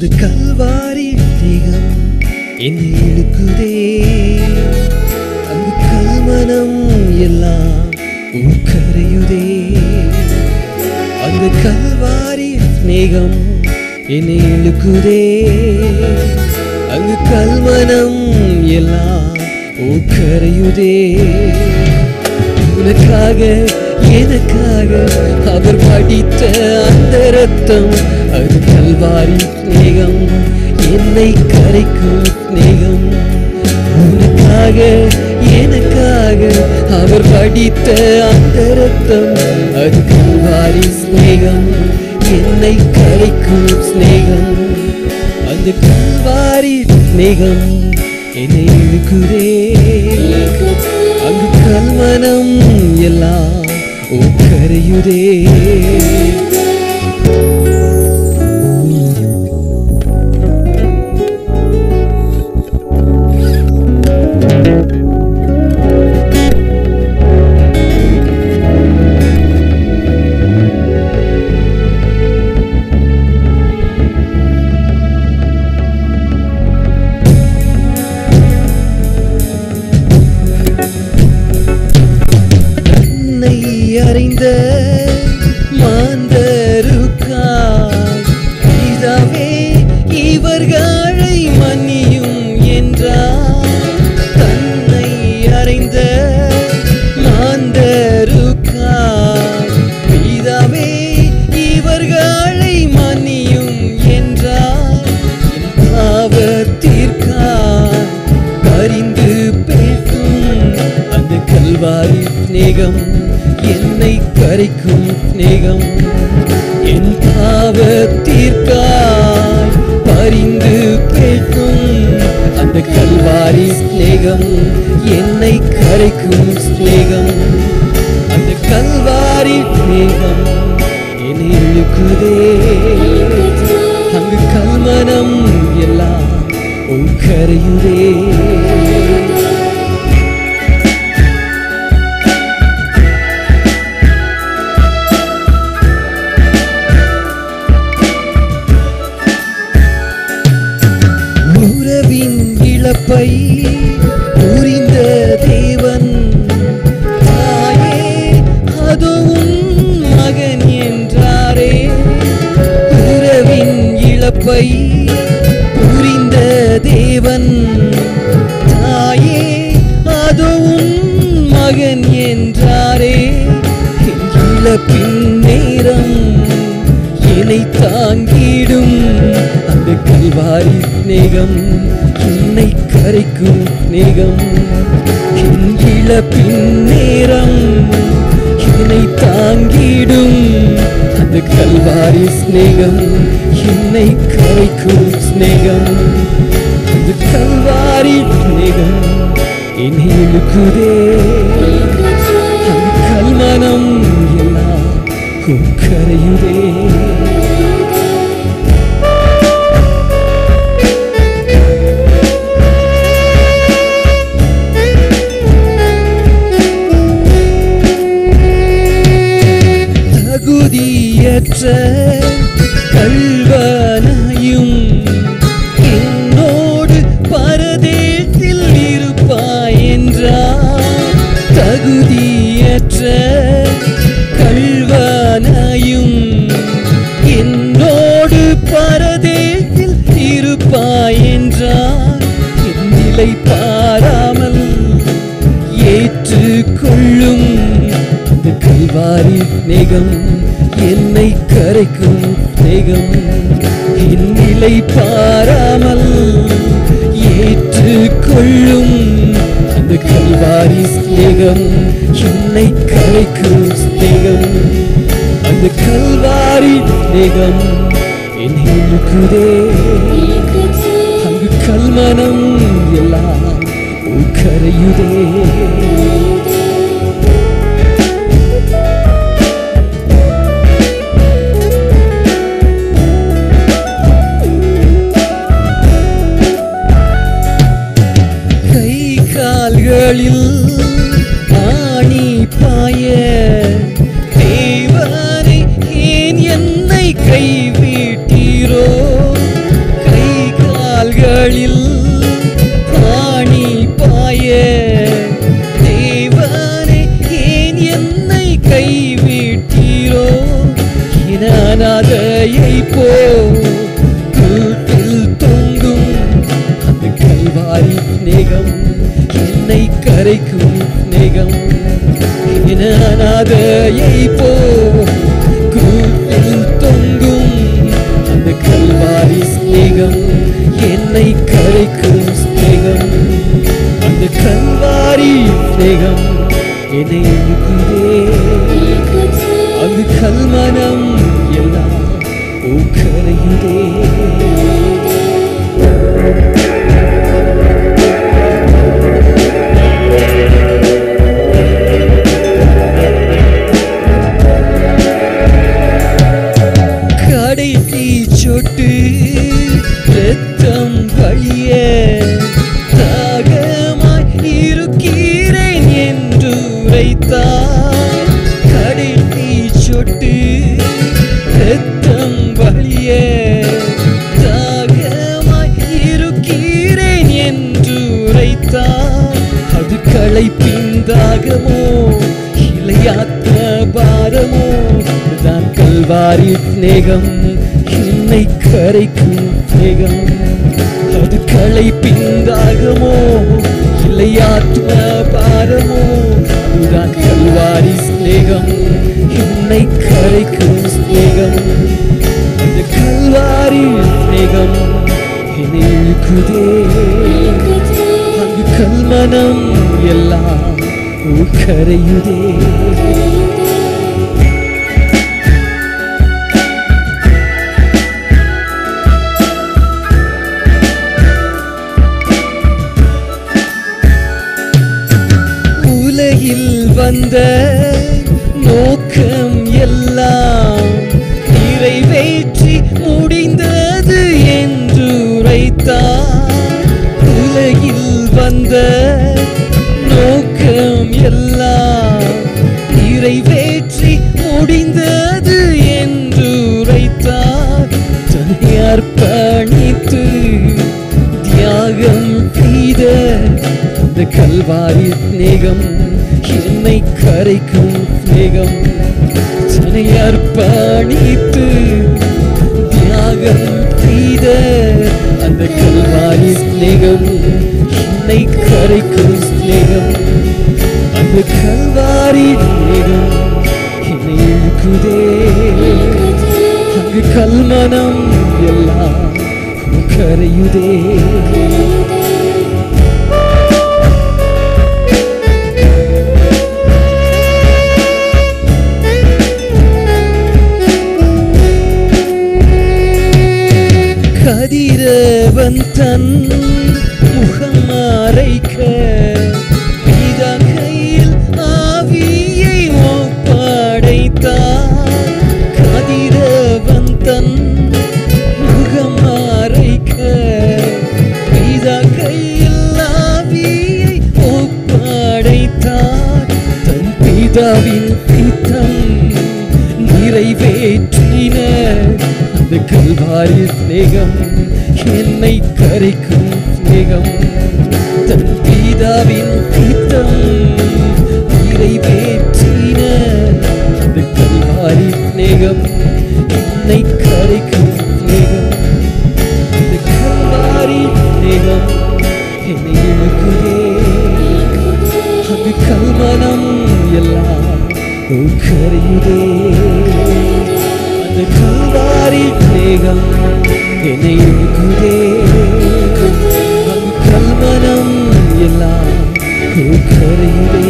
அந்த கல்வாரி தேகம் என்னை இழுக்குதே அந்த கல்மனம் எல்லாம் உக்கரையுதே அந்த கல்வாரி ஸ்நேகம் என்னை இழுக்குதே அங்கு கல்மனம் எல்லாம் உக்கரையுதே உனக்காக எனக்காக அவர் படித்த அந்த ரத்தம் அது கல்வாரி ஸ்நேகம் என்னை கரைக்கும் ஸ்நேகம் உனக்காக எனக்காக அவர் படித்த அந்த ரத்தம் அது கல்வாரி ஸ்நேகம் என்னை கரைக்கும் ஸ்நேகம் அந்த கல்வாரி ஸ்நேகம் என்னை இழுக்குதே அங்கு கல்மனம் எல்லாம் உக்கரையுதே என்னை அறிந்த மாந்தருக்காய் பிதாவே இவர்களை மன்னியும் என்றார் தன்னை அறிந்த மாந்தருக்காய் பிதாவே இவர்களை மன்னியும் என்றார் என் பாவத்திற்காய் பரிந்து பேசும் அந்த கல்வாரி சிநேகம் என்னை கரைக்கும் சிநேகம் என் பாவத்திற்காய் பரிந்து பேசும் அந்த கல்வாரி சிநேகம் என்னை கரைக்கும் சிநேகம் அந்த கல்வாரி சிநேகம் என்னை இழுக்குதே அங்கு கல்மனம் எல்லாம் உக்கரையுதே உறவின் இழப்பை புரிந்த தேவன் தாயே அதுவும் மகன் என்றாரே உறவின் இழப்பை புரிந்த தேவன் தாயே அதுவும் மகன் என்றாரே என் இழப்பின் நேரம் என்னை தாங்கிடும் அந்த கல்வாரி சிநேகம் என்னை கரைக்கும் சிநேகம் என் இழப்பின் நேரம் என்னை தாங்கிடும் அந்த கல்வாரி சிநேகம் என்னை கரைக்கும் சிநேகம் அந்த கல்வாரி சிநேகம் என்னை இழுக்குதே அந்த கல்மனம் எல்லாம் உக்கரையுதே தகுதியற்ற கல்வனையும் என்னோடு பரதேசில் இருப்பாய் என்றார் தகுதியற்ற கல்வனையும் என்னோடு பரதேசில் இருப்பாய் என்றார் என் நிலை பாராமல் ஏற்றுக்கொள்ளும் அந்த கல்வாரி சிநேகம் என்னை கரைக்கும் சிநேகம் என் நிலை பாராமல் ஏற்றுக்கொள்ளும் அந்த கல்வாரி சிநேகம் என்னை கரைக்கும் சிநேகம் அந்த கல்வாரி சிநேகம் என்னை இழுக்குதே அங்கு கல்மனம் எல்லாம் உக்கரையுதே கை கால்களில் ஆணி பாய தேவனை ஏன் என்னை கைவிட்டீரோ கால்களில் ஆணி பாய தேவனே ஏன் என்னை கைவிட்டீரோ என அனாதையை போ கூட்டில் தொங்கும் அந்த கல்வாரி சிநேகம் என்னை கரைக்கும் சிநேகம் என அனாதையை போ கூட்டில் தொங்கும் அந்த கல்வாரி சிநேகம் என்னை கரைக்கும் சிநேகம் அந்த கல்வாரி சிநேகம் என்னை இழுக்குதே அது கல்மனம் எல்லாம் ஓ கரையுதே கடைசி சொட்டு ரத்தம் வழிய தாகமாய் இருக்கிறேன் என்று உரைத்தார் கடைசி சொட்டு ரத்தம் வழிய தாகமாய் இருக்கிறேன் என்று உரைத்தார் அது களைப்பின் தாகமோ இளையாத்ம பாரமோ தான் கல்வாரி சிநேகம் என்னை கரைக்கும் சிநேகம் அது களைப்பின் தாகமோ இளையாத்ம பாரமோ அதுதான் கல்வாரி சிநேகம் என்னை கரைக்கும் சிநேகம் அந்த கல்வாரி சிநேகம் என்னை இழுக்குதே அங்கு கல்மனம் எல்லாம் ஓ கரையுதே உலகில் வந்த நோக்கம் எல்லாம் நிறைவேற்றி முடிந்தது என்று உரைத்தார் உலகில் வந்த நோக்கம் எல்லாம் நிறைவேற்றி முடிந்தது என்று உரைத்தார் தன்னை அர்ப்பணித்து தியாகம் செய்த அந்த கல்வாரி சிநேகம் என்னை கரைக்கும் சிநேகம் தன்னை அர்ப்பணித்து தியாகம் செய்த அந்த கல்வாரி சிநேகம் என்னை கரைக்கும் சிநேகம் அந்த கல்வாரி சிநேகம் என்னை இழுக்குதே அங்கு கல்மனம் எல்லாம் கரையுதே கதிரவன் தன் முகம் மறைக்க பிதா கையில் ஆவியை ஒப்படைத்தார் கதிரவன் தன் முகம் மறைக்க பிதா கையில் ஆவியை ஒப்படைத்தார் தன் பிதாவின் பித்தம் நிறைவேற்றின அந்த கல்வாரி சிநேகம் என்னை கரைக்கும் சிநேகம் தன் பிதாவின் பித்தம் நிறைவேற்றின அந்த கல்வாரி சிநேகம் என்னை கரைக்கும் சிநேகம் அந்த கல்வாரி சிநேகம் என்னை இழுக்குதே அது கல்மனம் எல்லாம் ஓ கரையுதே அந்த கல்வாரி சிநேகம் என்னை இழுக்குதே அது கல்மனம் எல்லாம் ஓ கரையுதே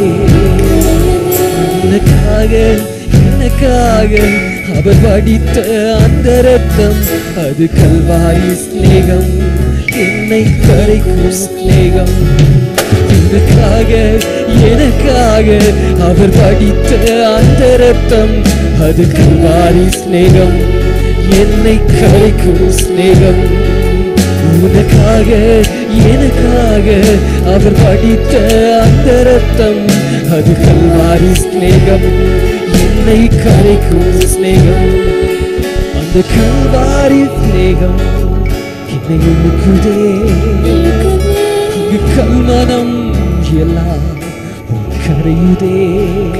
உனக்காக எனக்காக அவர் வடித்த அந்த ரத்தம் அது கல்வாரி சிநேகம் என்னை கரைக்கும் சிநேகம் உனக்காக எனக்காக அவர் வடித்த அந்த ரத்தம் அது கல்வாரி சிநேகம் என்னை கரைக்கும் சிநேகம் உனக்காக எனக்காக அவர் படித்த அந்த ரத்தம் அது கல்வாரி சிநேகம் என்னை கரைக்கும் சிநேகம் அந்த கல்வாரி சிநேகம் என்னை உழுக்குதே இங்கு கல்மனம் எல்லாம் கரையுதே